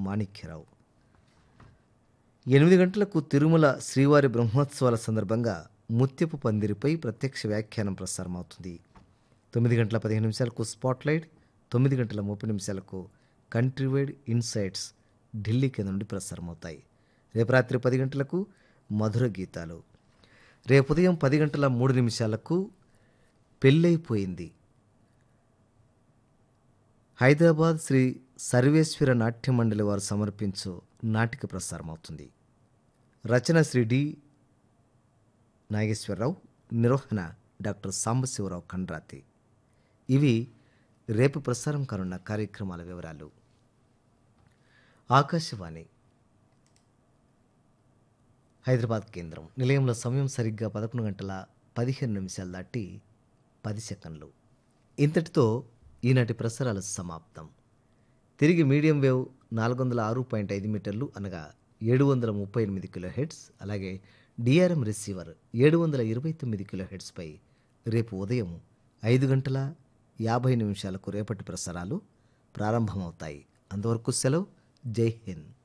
మాణిక్యరావు ఎనిమిది గంటలకు తిరుమల శ్రీవారి బ్రహ్మోత్సవాల సందర్భంగా ముత్యపు పందిరిపై ప్రత్యక్ష వ్యాఖ్యానం ప్రసారమవుతుంది తొమ్మిది గంటల పదిహేను నిమిషాలకు స్పాట్లైట్ తొమ్మిది గంటల ముప్పై నిమిషాలకు కంట్రీవైడ్ ఇన్సైట్స్ ఢిల్లీ కేంద్రం నుండి ప్రసారమవుతాయి రేపు రాత్రి పది గంటలకు మధుర గీతాలు రేపు ఉదయం పది గంటల మూడు నిమిషాలకు పెళ్ళైపోయింది హైదరాబాద్ శ్రీ సర్వేశ్వర నాట్య మండలి వారు సమర్పించు నాటిక ప్రసారమవుతుంది రచన శ్రీ డి నాగేశ్వరరావు నిర్వహణ డాక్టర్ సాంబశివరావు కండ్రాతి ఇవి రేపు ప్రసారం కానున్న కార్యక్రమాల వివరాలు ఆకాశవాణి హైదరాబాద్ కేంద్రం నిలయంలో సమయం సరిగ్గా పదకొండు గంటల పదిహేను నిమిషాలు దాటి పది సెకండ్లు ఇంతటితో ఈనాటి ప్రసారాలు సమాప్తం తిరిగి మీడియం వేవ్ నాలుగు వందల ఆరు పాయింట్ ఐదు మీటర్లు అనగా ఏడు వందల ముప్పై ఎనిమిది కిలో హెడ్స్ అలాగే డిఆర్ఎం రిసీవర్ ఏడు వందల ఇరవై తొమ్మిది కిలో హెడ్స్పై రేపు ఉదయం ఐదు గంటల యాభై నిమిషాలకు రేపటి ప్రసారాలు ప్రారంభమవుతాయి అంతవరకు సెలవు జై హింద్